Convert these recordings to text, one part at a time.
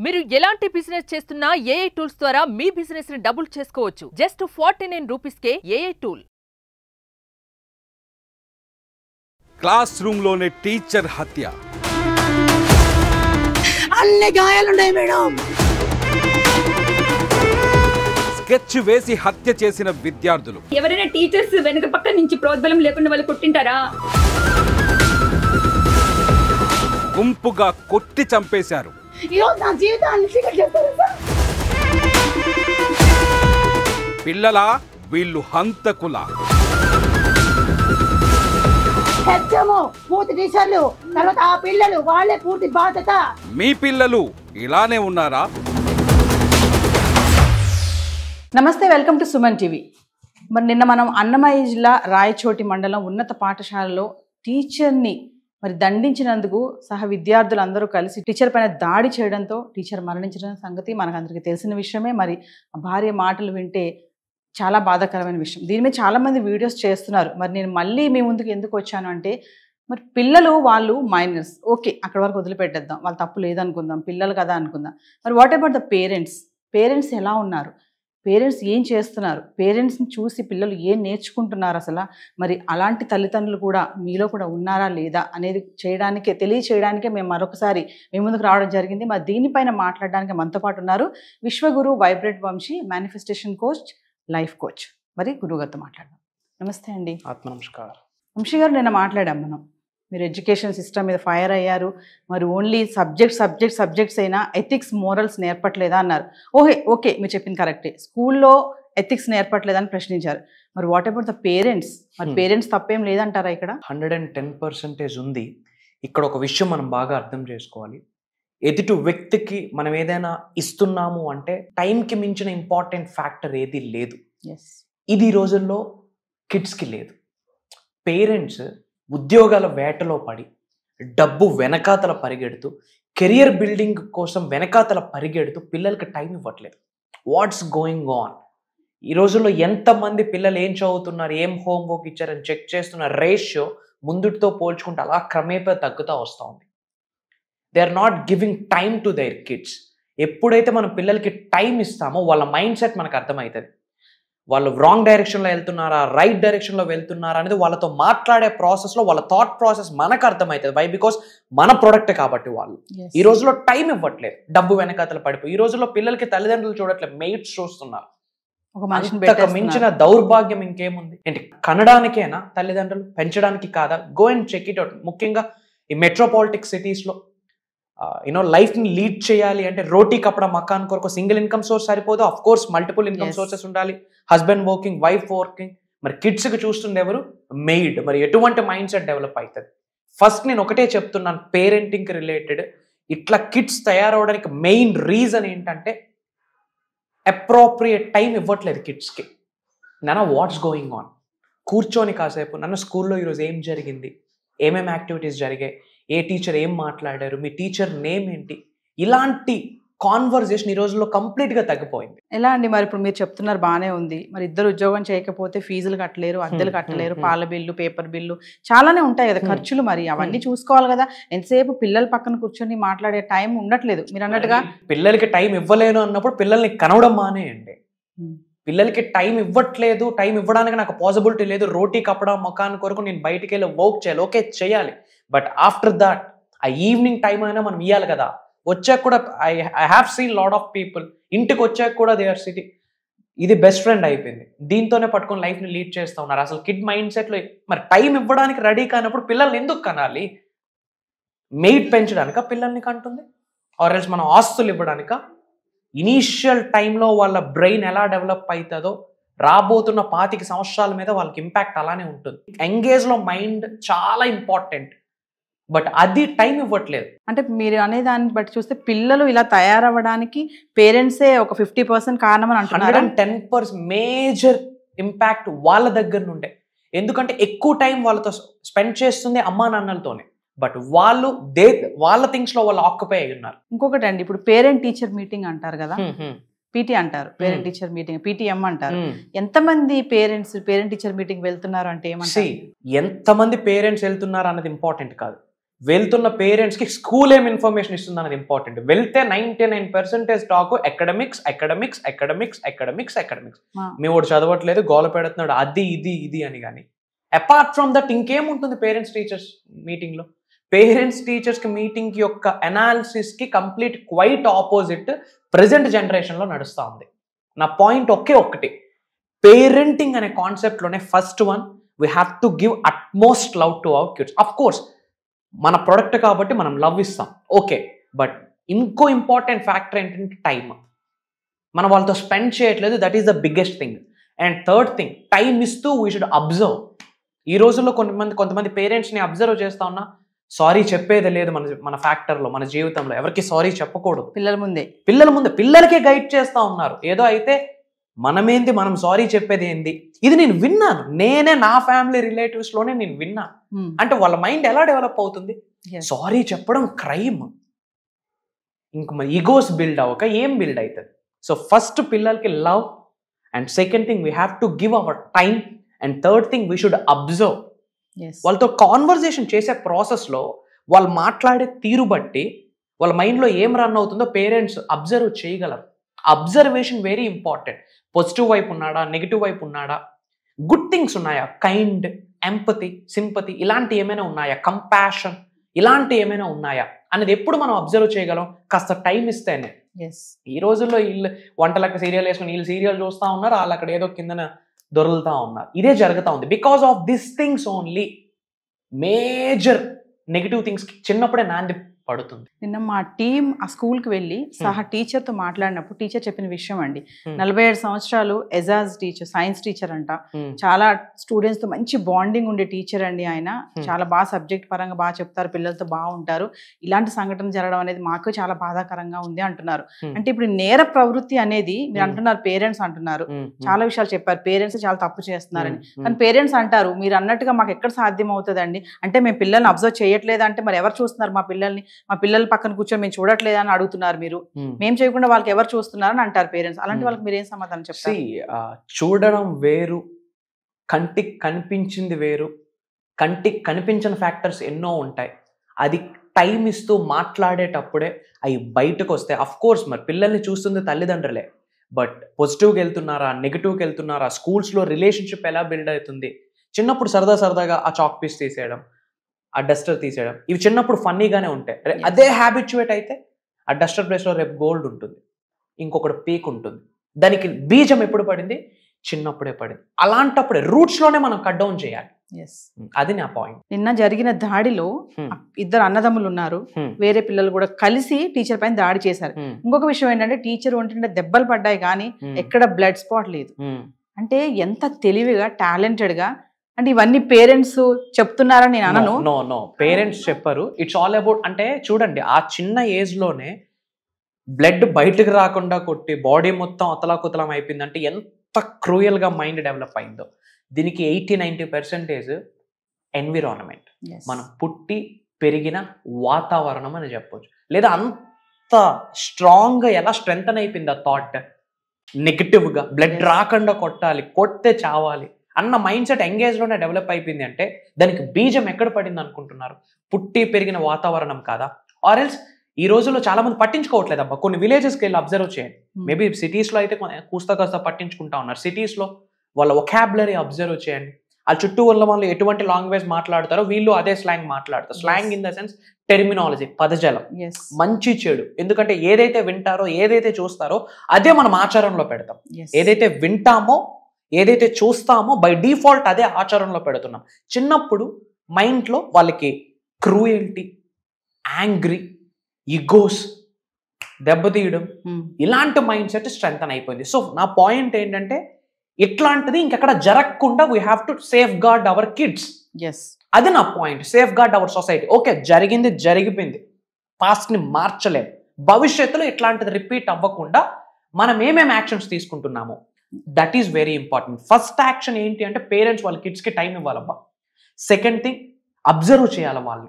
మీరు ఎలాంటి బిజినెస్ చేస్తున్నా ఏఐ టూల్స్ ద్వారా మీ బిజినెస్ ని డబుల్ చేసుకోవచ్చు జస్ట్ ఫార్టీ నైన్ రూపీస్ కే ఏఐ టూల్ క్లాస్ రూమ్లోనే టీచర్ హత్య అన్ని గాయాలున్నాయి మేడం స్కెచ్ వేసి హత్య చేసిన విద్యార్థులు ఎవరైనా టీచర్స్ వెనక పక్క నుంచి ప్రోద్బలం లేకుండా వాళ్ళు కొట్టింటారా గుంపుగా కొట్టి చంపేశారు ఈరోజు నా జీవితాన్ని చీకటి చేస్తారు సార్ పిల్లల వీళ్ళు హంతకుల హెచ్చము పూర్తి టీచర్లు తర్వాత ఆ పిల్లలు వాళ్ళే పూర్తి బాధ్యత మీ పిల్లలు ఇలానే ఉన్నారా నమస్తే వెల్కమ్ టు సుమన్ టీవీ మరి నిన్న మనం అన్నమయ్య జిల్లా రాయచోటి మండలం ఉన్నత పాఠశాలలో టీచర్ని మరి దండించినందుకు సహ విద్యార్థులు అందరూ కలిసి టీచర్ పైన దాడి చేయడంతో టీచర్ మరణించిన సంగతి మనకందరికీ తెలిసిన విషయమే మరి ఆ భార్య మాటలు వింటే చాలా బాధాకరమైన విషయం దీని మీద చాలామంది వీడియోస్ చేస్తున్నారు మరి నేను మళ్ళీ మీ ముందుకు ఎందుకు వచ్చాను అంటే మరి పిల్లలు వాళ్ళు మైనర్స్ ఓకే అక్కడ వరకు వదిలిపెట్టేద్దాం వాళ్ళ తప్పు లేదనుకుందాం పిల్లలు కదా అనుకుందాం మరి what about the parents parents ఎలా ఉన్నారు పేరెంట్స్ ఏం చేస్తున్నారు పేరెంట్స్ని చూసి పిల్లలు ఏం నేర్చుకుంటున్నారు అసలు మరి అలాంటి తల్లిదండ్రులు కూడా మీలో కూడా ఉన్నారా లేదా అనేది చేయడానికే తెలియచేయడానికే మేము మరొకసారి మీ ముందుకు రావడం జరిగింది మరి దీనిపైన మాట్లాడడానికి మనతో పాటు ఉన్నారు Vishwaguru vibrate Vamsi manifestation coach life coach మరి గురువుగారితో మాట్లాడదాం నమస్తే అండి ఆత్మ నమస్కారం వంశీ గారు నిన్న మాట్లాడాం మనం మీరు ఎడ్యుకేషన్ సిస్టమ్ మీద ఫైర్ అయ్యారు మరి ఓన్లీ సబ్జెక్ట్ సబ్జెక్ట్ సబ్జెక్ట్స్ అయినా ఎథిక్స్ మోరల్స్ నేర్పట్లేదా అన్నారు ఓకే ఓకే మీరు చెప్పింది కరెక్టే స్కూల్లో ఎథిక్స్ నేర్పట్లేదని ప్రశ్నించారు మరి వాట్ అబౌట్ ద పేరెంట్స్ మరి Hmm. పేరెంట్స్ తప్పేం లేదంటారా ఇక్కడ హండ్రెడ్ అండ్ టెన్ పర్సెంటేజ్ ఉంది ఇక్కడ ఒక విషయం మనం బాగా అర్థం చేసుకోవాలి ఎదుటి వ్యక్తికి మనం ఏదైనా ఇస్తున్నాము అంటే టైంకి మించిన ఇంపార్టెంట్ ఫ్యాక్టర్ ఏది లేదు ఎస్ ఇది ఈ రోజుల్లో కిడ్స్కి లేదు పేరెంట్స్ ఉద్యోగాల వేటలో పడి డబ్బు వెనకాతల పరిగెడుతూ కెరియర్ బిల్డింగ్ కోసం వెనకాతల పరిగెడుతూ పిల్లలకి టైం ఇవ్వట్లేదు వాట్స్ గోయింగ్ ఆన్ ఈ రోజుల్లో ఎంతమంది పిల్లలు ఏం చదువుతున్నారు ఏం హోంవర్క్ ఇచ్చారని చెక్ చేస్తున్న రేషియో ముందుటితో పోల్చుకుంటే అలా క్రమేపా తగ్గుతూ వస్తూ ఉంది they are not giving time to their kids ఎప్పుడైతే మనం పిల్లలకి టైం ఇస్తామో వాళ్ళ మైండ్ సెట్ మనకు అర్థమవుతుంది వాళ్ళు రాంగ్ డైరెక్షన్లో వెళ్తున్నారా రైట్ డైరెక్షన్లో వెళ్తున్నారా అనేది వాళ్ళతో మాట్లాడే ప్రాసెస్లో వాళ్ళ థాట్ ప్రాసెస్ మనకు అర్థమవుతుంది వై బికాస్ మన ప్రొడక్ట్ కాబట్టి వాళ్ళు ఈ రోజులో టైం ఇవ్వట్లేదు డబ్బు వెనకాతల పడిపోయి ఈ రోజుల్లో పిల్లలకి తల్లిదండ్రులు చూడట్లేదు మెయిట్స్ చూస్తున్నారు ఒక మనిషిని అంతకు మించిన పెట్టేస్తున్నారు. దౌర్భాగ్యం ఇంకేముంది ఏంటి కనడానికేనా తల్లిదండ్రులు పెంచడానికి కాదా go and check it out ముఖ్యంగా ఈ మెట్రోపాలిటిక్ సిటీస్లో యూనో లైఫ్ని లీడ్ చేయాలి అంటే రోటీ కప్పడం మకాన్ కొరకు సింగిల్ ఇన్కమ్ సోర్స్ సరిపోదు of course multiple income Yes. Sources ఉండాలి హస్బెండ్ వర్కింగ్ వైఫ్ వర్కింగ్ మరి కిడ్స్కి చూస్తుంది ఎవరు మెయిడ్ మరి ఎటువంటి మైండ్ సెట్ డెవలప్ అవుతుంది ఫస్ట్ నేను ఒకటే చెప్తున్నాను పేరెంటింగ్కి రిలేటెడ్ ఇట్లా కిడ్స్ తయారవడానికి మెయిన్ రీజన్ ఏంటంటే అప్రోప్రియేట్ టైం ఇవ్వట్లేదు కిడ్స్కి నాన్న వాట్స్ గోయింగ్ ఆన్ కూర్చొని కాసేపు నన్ను స్కూల్లో ఈరోజు ఏం జరిగింది ఏమేమి యాక్టివిటీస్ జరిగాయి ఏ టీచర్ ఏం మాట్లాడారు మీ టీచర్ నేమ్ ఏంటి ఇలాంటి కాన్వర్జేషన్ ఈ రోజుల్లో కంప్లీట్గా తగ్గిపోయింది ఎలా అండి మరి ఇప్పుడు మీరు చెప్తున్నారు బాగానే ఉంది మరి ఇద్దరు ఉద్యోగం చేయకపోతే ఫీజులు కట్టలేరు అద్దెలు Hmm, కట్టలేరు hmm, పాల బిల్లు పేపర్ బిల్లు చాలానే ఉంటాయి కదా Hmm. ఖర్చులు మరి అవన్నీ చూసుకోవాలి కదా ఎంతసేపు పిల్లల పక్కన కూర్చొని మాట్లాడే టైం ఉండట్లేదు మీరు అన్నట్టుగా పిల్లలకి టైం ఇవ్వలేను అన్నప్పుడు పిల్లల్ని కనవడం మానేయండి Hmm. పిల్లలకి టైం ఇవ్వట్లేదు టైం ఇవ్వడానికి నాకు పాసిబిలిటీ లేదు రోటీ కప్పడం మొఖాన్ కొరకు నేను బయటికి వెళ్ళి వర్క్ చేయాలి ఓకే చేయాలి బట్ ఆఫ్టర్ దాట్ ఆ ఈవినింగ్ టైం అయినా మనం ఇవ్వాలి కదా వచ్చాక కూడా I I have seen lot of people ఇంటికి వచ్చాక కూడా దే ఆర్ సిటీ ఇది బెస్ట్ ఫ్రెండ్ అయిపోయింది దీంతోనే పట్టుకొని లైఫ్ని లీడ్ చేస్తూ ఉన్నారు అసలు కిడ్ మైండ్ సెట్లో మరి టైం ఇవ్వడానికి రెడీ కానప్పుడు పిల్లల్ని ఎందుకు కనాలి మెయిడ్ పెంచడానిక పిల్లల్ని కంటుంది ఆర్ఎల్స్ మనం ఆస్తులు ఇవ్వడానిక ఇనీషియల్ టైంలో వాళ్ళ బ్రెయిన్ ఎలా డెవలప్ అవుతుందో రాబోతున్న పాతిక సంవత్సరాల మీద వాళ్ళకి ఇంపాక్ట్ అలానే ఉంటుంది ఎంగేజ్లో మైండ్ చాలా ఇంపార్టెంట్ బట్ అది టైం ఇవ్వట్లేదు అంటే మీరు అనే దాన్ని బట్టి చూస్తే పిల్లలు ఇలా తయారవ్వడానికి పేరెంట్సే ఒక ఫిఫ్టీ పర్సెంట్ కారణం అని హండ్రెడ్ అంటున్నారు and ten percent major impact వాళ్ళ దగ్గర నుండే ఎందుకంటే ఎక్కువ టైం వాళ్ళతో స్పెండ్ చేస్తుంది అమ్మా నాన్నలతోనే బట్ వాళ్ళు దే వాళ్ళ థింగ్స్ లో వాళ్ళు ఆక్యుపై అయి ఉన్నారు ఇంకొకటి అండి ఇప్పుడు పేరెంట్ టీచర్ మీటింగ్ అంటారు కదా పీటీ అంటారు parent Hmm. Teacher meeting PTM అంటారు ఎంతమంది పేరెంట్స్ పేరెంట్ టీచర్ మీటింగ్ వెళ్తున్నారు అంటే సి ఏమంటారు ఎంతమంది పేరెంట్స్ వెళ్తున్నారు అన్నది ఇంపార్టెంట్ కాదు వెళ్తున్న పేరెంట్స్కి స్కూల్ ఏం ఇన్ఫర్మేషన్ ఇస్తుంది అన్నది ఇంపార్టెంట్ వెళ్తే ninety nine percentage talk academics academics academics academics academics ఆ. మీ వాడు చదవట్లేదు గోల పెడుతున్నాడు అది ఇది ఇది అని కానీ అపార్ట్ ఫ్రమ్ దట్ ఇంకేముంటుంది పేరెంట్స్ టీచర్స్ మీటింగ్లో పేరెంట్స్ టీచర్స్కి మీటింగ్ యొక్క అనాలిసిస్కి కంప్లీట్ క్వైట్ ఆపోజిట్ ప్రజెంట్ జనరేషన్లో నడుస్తూ ఉంది నా పాయింట్ ఒకే ఒక్కటి పేరెంటింగ్ అనే కాన్సెప్ట్లోనే first one we have to give utmost love to our kids of course మన ప్రొడక్ట్ కాబట్టి మనం లవ్ ఇస్తాం ఓకే బట్ ఇంకో ఇంపార్టెంట్ ఫ్యాక్టర్ ఏంటంటే టైం మనం వాళ్ళతో స్పెండ్ చేయట్లేదు that is the biggest thing and third thing time ఇస్తూ వీ షుడ్ అబ్జర్వ్ ఈ రోజుల్లో కొంతమంది కొంతమంది పేరెంట్స్ని అబ్జర్వ్ చేస్తా ఉన్నా సారీ చెప్పేది లేదు మన మన ఫ్యాక్టర్లో మన జీవితంలో ఎవరికి సారీ చెప్పకూడదు పిల్లల ముందే పిల్లల ముందు పిల్లలకే గైడ్ చేస్తా ఉన్నారు ఏదో అయితే మనమేంది మనం సారీ చెప్పేది ఏంది ఇది నేను విన్నాను నేనే నా ఫ్యామిలీ రిలేటివ్స్ లోనే నేను విన్నా ఉమ్, అంటే వాళ్ళ మైండ్ ఎలా డెవలప్ అవుతుంది yes. సారీ చెప్పడం క్రైమ్ ఇంక ఈగోస్ బిల్డ్ అవ్వక ఏం బిల్డ్ అవుతుంది సో ఫస్ట్ పిల్లలకి love and second thing we have to give our time and third thing we should observe Yes. వాళ్ళతో కాన్వర్జేషన్ చేసే ప్రాసెస్లో వాళ్ళు మాట్లాడే తీరు బట్టి వాళ్ళ మైండ్లో ఏం రన్ అవుతుందో పేరెంట్స్ అబ్జర్వ్ చేయగలరు అబ్జర్వేషన్ వెరీ ఇంపార్టెంట్ పాజిటివ్ వైపు ఉన్నాడా నెగిటివ్ వైపు ఉన్నాడా గుడ్ థింగ్స్ ఉన్నాయా కైండ్ ఎంపతి సింపతి ఇలాంటి ఏమైనా ఉన్నాయా కంపాషన్ ఇలాంటి ఏమైనా ఉన్నాయా అనేది ఎప్పుడు మనం అబ్జర్వ్ చేయగలం కాస్త టైం ఇస్తేనే Yes. ఈ రోజుల్లో వీళ్ళు వంటలకు సీరియల్ వేసుకుని వీళ్ళు సీరియల్ చూస్తూ ఉన్నారు వాళ్ళు అక్కడ ఏదో కిందన దొరులుతా ఉన్నారు ఇదే జరుగుతూ ఉంది because of this things only major negative things చిన్నప్పుడే నాంది పడుతుంది నిన్న మా టీం ఆ స్కూల్కి వెళ్ళి సహా టీచర్తో మాట్లాడినప్పుడు టీచర్ చెప్పిన విషయం అండి Hmm. నలభై ఏడు సంవత్సరాలు ఎజాజ్ టీచర్ సైన్స్ టీచర్ అంట చాలా స్టూడెంట్స్తో మంచి బాండింగ్ ఉండే టీచర్ అండి ఆయన Hmm. చాలా బాగా సబ్జెక్ట్ పరంగా బాగా చెప్తారు పిల్లలతో బాగుంటారు ఇలాంటి సంఘటన జరగడం అనేది మాకు చాలా బాధాకరంగా ఉంది అంటున్నారు Hmm. అంటే ఇప్పుడు నేర ప్రవృత్తి అనేది మీరు Hmm. అంటున్నారు పేరెంట్స్ అంటున్నారు Hmm. చాలా విషయాలు చెప్పారు పేరెంట్స్ చాలా తప్పు చేస్తున్నారని Hmm. కానీ పేరెంట్స్ అంటారు మీరు అన్నట్టుగా మాకు ఎక్కడ సాధ్యం అవుతుందండి అంటే మేము పిల్లల్ని అబ్జర్వ్ చేయట్లేదు అంటే మరి ఎవరు చూస్తున్నారు మా పిల్లల్ని మా పిల్లల పక్కన కూర్చొని మేము చూడట్లేదా అని అడుగుతున్నారు మీరు Hmm. మేము చేయకుండా వాళ్ళకి ఎవరు చూస్తున్నారని అంటారు పేరెంట్స్ అలాంటి Hmm. వాళ్ళకి మీరు ఏం సమాధానం చెప్తారు See, ఆ, చూడడం వేరు కంటికి కనిపించింది వేరు కంటికి కనిపించిన ఫ్యాక్టర్స్ ఎన్నో ఉంటాయి అది టైం ఇస్తూ మాట్లాడేటప్పుడే అవి బయటకు వస్తాయి అఫ్ కోర్స్ మరి పిల్లల్ని చూస్తుంది తల్లిదండ్రులే బట్ పాజిటివ్కి వెళ్తున్నారా నెగిటివ్కి వెళ్తున్నారా స్కూల్స్లో రిలేషన్షిప్ ఎలా బిల్డ్ అవుతుంది చిన్నప్పుడు సరదా సరదాగా ఆ చాక్ పీస్ తీసేయడం ఆ డస్టర్ తీసేయడం ఇవి చిన్నప్పుడు ఫన్నీగానే ఉంటాయి రే- Yes. అదే హ్యాబిచువేట్ అయితే ఆ డస్టర్ ప్లేస్లో రేపు గోల్డ్ ఉంటుంది ఇంకొకటి పీక్ ఉంటుంది దానికి బీజం ఎప్పుడు పడింది చిన్నప్పుడే పడింది అలాంటప్పుడే రూట్స్లోనే మనం కట్ డౌన్ చేయాలి ఎస్ అది నా పాయింట్ నిన్న జరిగిన దాడిలో Hmm. ఆ ఇద్దరు అన్నదమ్ములు ఉన్నారు Hmm. వేరే పిల్లలు కూడా కలిసి టీచర్ పైన దాడి చేశారు ఇంకొక విషయం ఏంటంటే టీచర్ ఒంటింటే దెబ్బలు పడ్డాయి కానీ ఎక్కడ బ్లడ్ స్పాట్ లేదు అంటే ఎంత తెలివిగా టాలెంటెడ్ గా అంటే ఇవన్నీ పేరెంట్స్ చెప్తున్నారని నేను అనను నో నో పేరెంట్స్ చెప్పరు ఇట్స్ ఆల్ అబౌట్ అంటే చూడండి ఆ చిన్న ఏజ్ లోనే బ్లడ్ బయటకు రాకుండా కొట్టి బాడీ మొత్తం అతలాకుతలం అయిపోయిందంటే ఎంత క్రూయల్ గా మైండ్ డెవలప్ అయిందో దీనికి eighty ninety percentage environment Yes. మనం పుట్టి పెరిగిన వాతావరణం అని చెప్పొచ్చు లేదా అంత స్ట్రాంగ్ గా ఎలా స్ట్రెంగ్ అయిపోయింది ఆ థాట్ నెగిటివ్ గా బ్లడ్ Yes. రాకుండా కొట్టాలి కొడితే చావాలి అన్న మైండ్ సెట్ ఎంగేజ్ లోనే డెవలప్ అయిపోయింది అంటే దానికి బీజం ఎక్కడ పడింది అనుకుంటున్నారు పుట్టి పెరిగిన వాతావరణం కాదా ఆర్ ఎల్స్ ఈ రోజుల్లో చాలా మంది పట్టించుకోవట్లేదు అబ్బా కొన్ని విలేజెస్కి వెళ్ళి అబ్జర్వ్ చేయండి Hmm. మేబీ సిటీస్లో అయితే కొ- కూస్తా కాస్త పట్టించుకుంటా ఉన్నారు సిటీస్లో వాళ్ళ ఒకాబులరీ అబ్జర్వ్ చేయండి ఆ చుట్టూ ఉన్న వాళ్ళు ఎటువంటి లాంగ్వేజ్ మాట్లాడతారో వీళ్ళు అదే స్లాంగ్ మాట్లాడతారు slang in the sense terminology పదజలం Yes. మంచి చెడు ఎందుకంటే ఏదైతే వింటారో ఏదైతే చూస్తారో అదే మనం ఆచారంలో పెడతాం Yes. ఏదైతే వింటామో ఏదైతే చూస్తామో బై డిఫాల్ట్ అదే ఆచారంలో పెడుతున్నాం చిన్నప్పుడు మైండ్లో వాళ్ళకి క్రూయల్టీ యాంగ్రీ ఇగోస్ దెబ్బతీయడం Hmm. ఇలాంటి మైండ్ సెట్ స్ట్రెంగ్ అయిపోయింది సో నా పాయింట్ ఏంటంటే ఇట్లాంటిది ఇంకెక్కడ జరగకుండా we have to safeguard our kids Yes. అది నా point safeguard our society okay జరిగింది జరిగిపోయింది పాస్ట్ని మార్చలేం భవిష్యత్తులో ఇట్లాంటిది రిపీట్ అవ్వకుండా మనం ఏమేమి యాక్షన్స్ తీసుకుంటున్నాము that is very important first action ఏంటి అంటే పేరెంట్స్ వాళ్ళ కిడ్స్కి టైం ఇవ్వాలబ్బా సెకండ్ థింగ్ అబ్జర్వ్ చేయాలి వాళ్ళు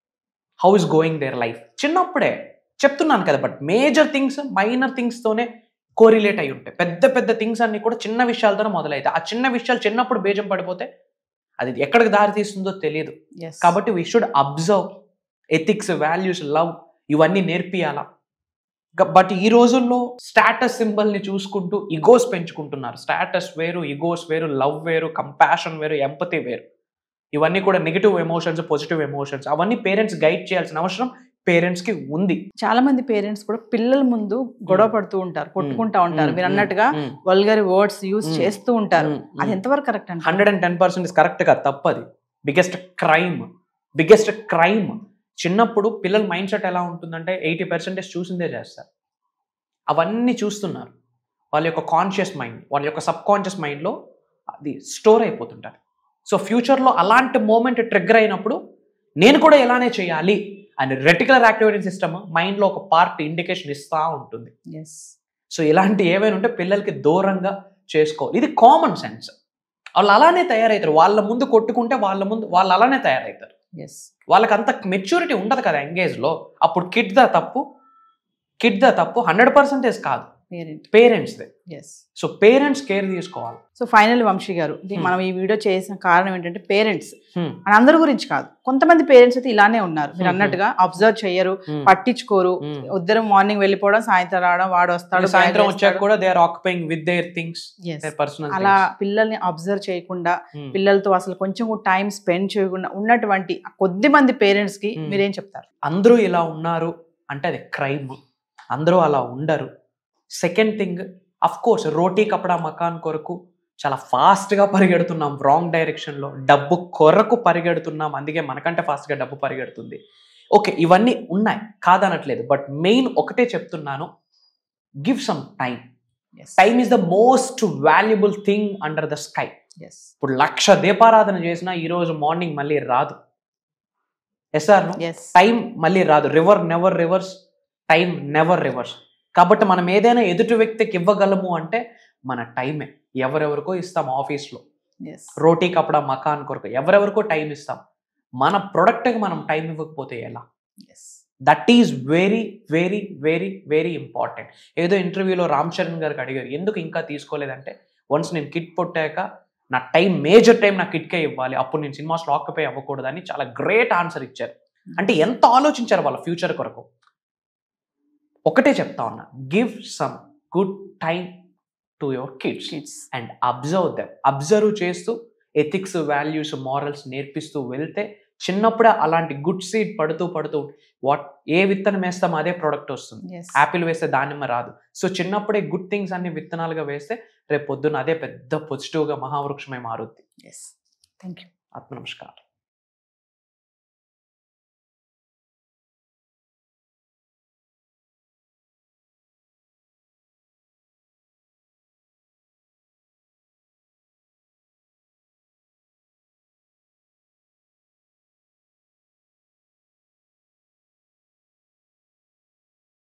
how is going their life చిన్నప్పుడే చెప్తున్నాను కదా బట్ మేజర్ థింగ్స్ మైనర్ థింగ్స్తోనే కోరిలేట్ అయి ఉంటాయి పెద్ద పెద్ద థింగ్స్ అన్ని కూడా చిన్న విషయాలతోనే మొదలవుతాయి ఆ చిన్న విషయాలు చిన్నప్పుడు బేజం పడిపోతే అది ఎక్కడికి దారి తీస్తుందో తెలియదు Yes. కాబట్టి we should observe ethics values love ఇవన్నీ నేర్పియాలా బట్ ఈ రోజుల్లో స్టాటస్ సింబల్ని చూసుకుంటూ ఇగోస్ పెంచుకుంటున్నారు స్టాటస్ వేరు ఇగోస్ వేరు లవ్ వేరు కంపాషన్ వేరు ఎంపతి వేరు ఇవన్నీ కూడా నెగిటివ్ ఎమోషన్స్ పాజిటివ్ ఎమోషన్స్ అవన్నీ పేరెంట్స్ గైడ్ చేయాల్సిన అవసరం పేరెంట్స్కి ఉంది చాలా మంది పేరెంట్స్ కూడా పిల్లల ముందు గొడవ పడుతూ ఉంటారు కొట్టుకుంటా ఉంటారు మీరు అన్నట్టుగా మ్మ్. వల్గర్ వర్డ్స్ యూజ్ మ్మ్. చేస్తూ ఉంటారు మ్మ్. అది ఎంతవరకు కరెక్ట్ అంటే hundred and ten percent is correct కాదు తప్పది బిగ్గెస్ట్ క్రైమ్ బిగ్గెస్ట్ క్రైమ్ చిన్నప్పుడు పిల్లల మైండ్ సెట్ ఎలా ఉంటుందంటే ఎయిటీ పర్సెంటేజ్ చూసిందే చేస్తారు అవన్నీ చూస్తున్నారు వాళ్ళ యొక్క కాన్షియస్ మైండ్ వాళ్ళ యొక్క సబ్ కాన్షియస్ మైండ్లో అది స్టోర్ అయిపోతుంటారు సో ఫ్యూచర్లో అలాంటి మూమెంట్ ట్రిగ్గర్ అయినప్పుడు నేను కూడా ఎలానే చేయాలి అని రెటికులర్ యాక్టివిటీ సిస్టమ్ మైండ్లో ఒక పార్ట్ ఇండికేషన్ ఇస్తూ ఉంటుంది ఎస్ సో ఇలాంటి ఏవైనా ఉంటే పిల్లలకి దూరంగా చేసుకోవాలి ఇది కామన్ సెన్స్ వాళ్ళు అలానే తయారవుతారు వాళ్ళ ముందు కొట్టుకుంటే వాళ్ళ ముందు వాళ్ళు అలానే తయారవుతారు ఎస్ వాళ్ళకి అంత మెచ్యూరిటీ ఉండదు కదా ఎంగేజ్లో అప్పుడు కిడ్ ద తప్పు కిడ్ ద తప్పు హండ్రెడ్ పర్సెంటేజ్ కాదు పేరెంట్ పేరెంట్స్దే ఎస్ సో పేరెంట్స్ కేర్ తీసుకోవాలి సో ఫైనల్ వంశీ గారు ఇది Hmm. మనం ఈ వీడియో చేసిన కారణం ఏంటంటే పేరెంట్స్ Hmm. మన అందరి గురించి కాదు కొంతమంది పేరెంట్స్ అయితే ఇలానే ఉన్నారు మీరు Hmm. అన్నట్టుగా అబ్జర్వ్ చేయరు Hmm. పట్టించుకోరు Hmm. ఇద్దరు మార్నింగ్ వెళ్ళిపోవడం సాయంత్రం రావడం వాడు వస్తాడు సాయంత్రం bag వచ్చాక వేస్తాడు. కూడా they are occupying with their things Yes. Their personal అలా పిల్లల్ని అబ్జర్వ్ చేయకుండా పిల్లలతో అసలు కొంచెం కూడా టైం స్పెండ్ చేయకుండా ఉన్నటువంటి కొద్ది మంది పేరెంట్స్ కి Hmm. మీరేం చెప్తారు అందరూ ఇలా ఉన్నారు అంటే అది క్రైమ్ అందరూ అలా ఉండరు సెకండ్ థింగ్ అఫ్ కోర్స్ రోటీ కపడా మకాన్ కొరకు చాలా ఫాస్ట్గా పరిగెడుతున్నాం రాంగ్ డైరెక్షన్లో డబ్బు కొరకు పరిగెడుతున్నాం అందుకే మనకంటే ఫాస్ట్గా డబ్బు పరిగెడుతుంది ఓకే ఇవన్నీ ఉన్నాయి కాదనట్లేదు బట్ మెయిన్ ఒకటే చెప్తున్నాను give some time time is the most valuable thing under the sky yes ఇప్పుడు లక్ష దీపారాధన చేసినా ఈరోజు మార్నింగ్ మళ్ళీ రాదు ఎస్ ఆర్ ఎస్ టైం మళ్ళీ రాదు river never reverse time never reverse కాబట్టి మనం ఏదైనా ఎదుటి వ్యక్తికి ఇవ్వగలము అంటే మన టైమే ఎవరెవరికో ఇస్తాం ఆఫీస్లో ఎస్ రోటీ కపడా మకాన్ కొరకు ఎవరెవరికో టైం ఇస్తాం మన ప్రొడక్ట్కి మనం టైం ఇవ్వకపోతే ఎలా yes that is very very very very important ఏదో ఇంటర్వ్యూలో రామ్ చరణ్ గారికి అడిగారు ఎందుకు ఇంకా తీసుకోలేదంటే వన్స్ నేను కిట్ పొట్టాక నా టైం మేజర్ టైం నా కిట్కే ఇవ్వాలి అప్పుడు నేను సినిమాస్లో ఆక్యుపై అవ్వకూడదని చాలా గ్రేట్ ఆన్సర్ ఇచ్చారు అంటే ఎంత ఆలోచించారు వాళ్ళ ఫ్యూచర్ కొరకు ఒకటే చెప్తా ఉన్నా give some good time to your kids kids and observe them observe చేస్తూ ఎథిక్స్ వాల్యూస్ మారల్స్ నేర్పిస్తూ వెళ్తే చిన్నప్పుడే అలాంటి గుడ్ సీడ్ పడుతూ పడుతూ వాట్ ఏ విత్తనం వేస్తామో అదే ప్రోడక్ట్ వస్తుంది ఎస్ యాపిల్ వేస్తే దానిమ్మ రాదు సో చిన్నప్పుడే గుడ్ థింగ్స్ అన్ని విత్తనాలుగా వేస్తే రేపు పొద్దున్న అదే పెద్ద పాజిటివ్గా మహావృక్షమై మారుద్ది ఎస్ థ్యాంక్ యూ ఆత్మ నమస్కారం